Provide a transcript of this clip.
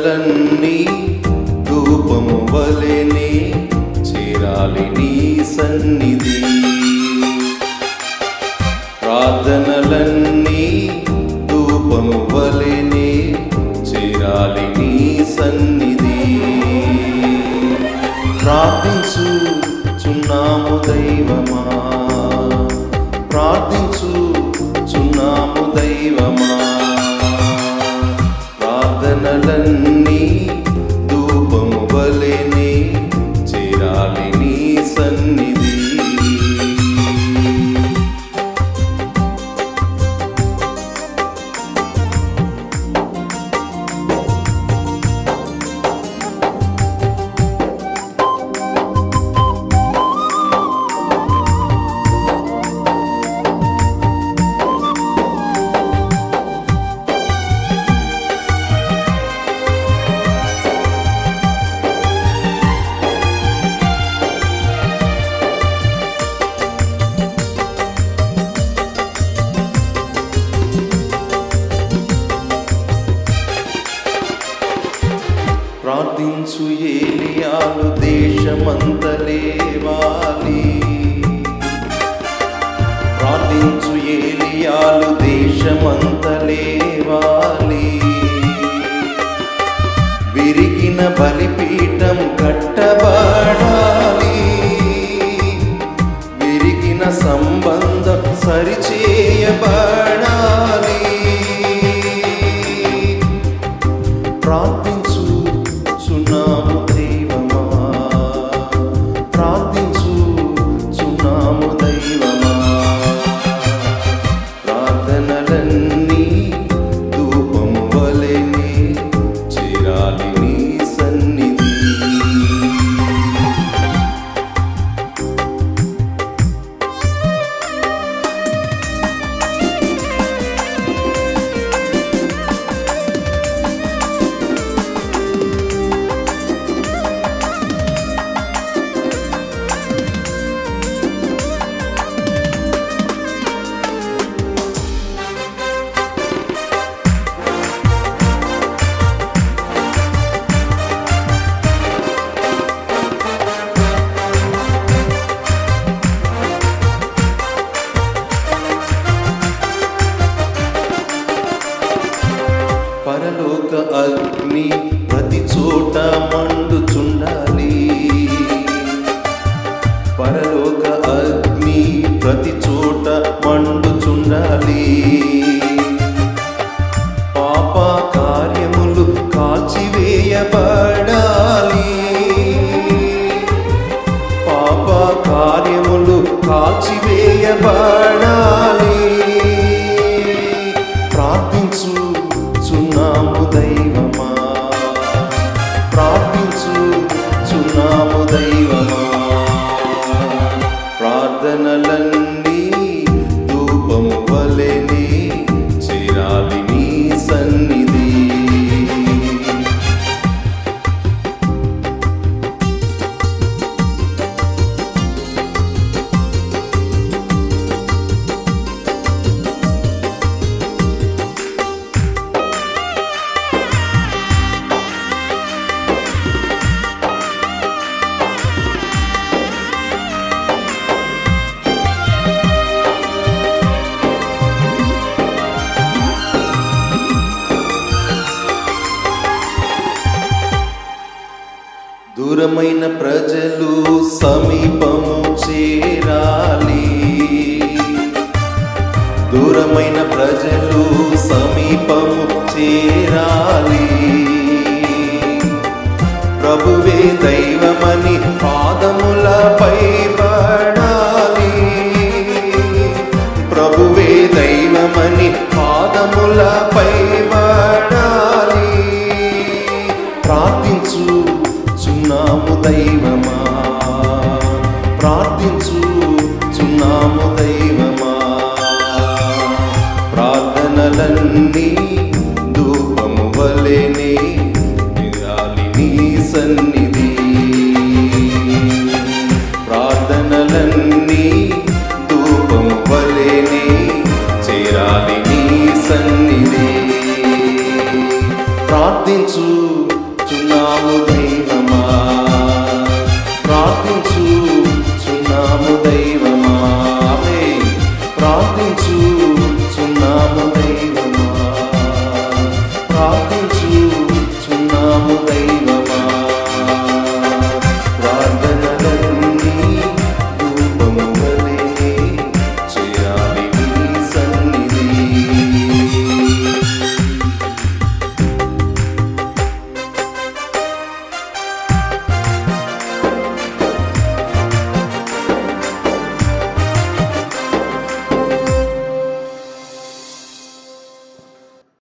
ప్రార్థనలన్నీ ధూపము వలెనే చేరాలి నీ సన్నిధి ప్రార్థనలన్నీ ధూపము వలెనే చేరాలి నీ సన్నిధి ప్రార్థించు చున్నాము దైవమా ప్రార్థించు చున్నాము దైవమా ప్రార్థనలన్నీ ధూపము వలెనే చేరాలి నీ సన్నిధి ప్రార్థించు ఏలియాలు దేశమంతలేవాలి ప్రార్థించు ఏలియాలు దేశమంతలేవాలి విరిగిన బలిపీఠం కట్టబడాలి విరిగిన సంబంధం సరిచేయబడాలి ప్రార్థించు చున్నాము దైవమా ప్రార్థించు చున్నాము దైవమా ప్రార్థనలన్నీ ధూపము వలెనే చేరాలి నీ సన్నిధి పరలోక అగ్ని ప్రతి చోట మండుచుండాలి పరలోక అగ్ని ప్రతి చోట మండుచుండాలి పాప కార్యములు కాల్చివేయబడాలి పాప కార్యములు కాల్చివేయబడాలి ప్రార్థించు చున్నాము దైవమా ప్రార్థించు చున్నాము దైవమా ప్రార్థనలన్నీ ధూపము వలెనే చేరాలి నీ సన్నిధి దూరమైన ప్రజలు సమీపము చేరాలి దూరమైన ప్రజలు సమీపము చేరాలి ప్రభువే దైవమని పాదములపై పడాలి ప్రభువే దైవమని పాదములపై పడాలి ప్రార్థించు చున్నాము దైవమా ప్రార్థించు చున్నాము దైవమా ప్రార్థనలన్నీ ధూపము వలెనే నిరాలి నీ సన్నిధి ప్రార్థనలన్నీ ధూపము వలెనే చేరాలి నీ సన్నిధి ప్రార్థించు చున్నాము దైవమా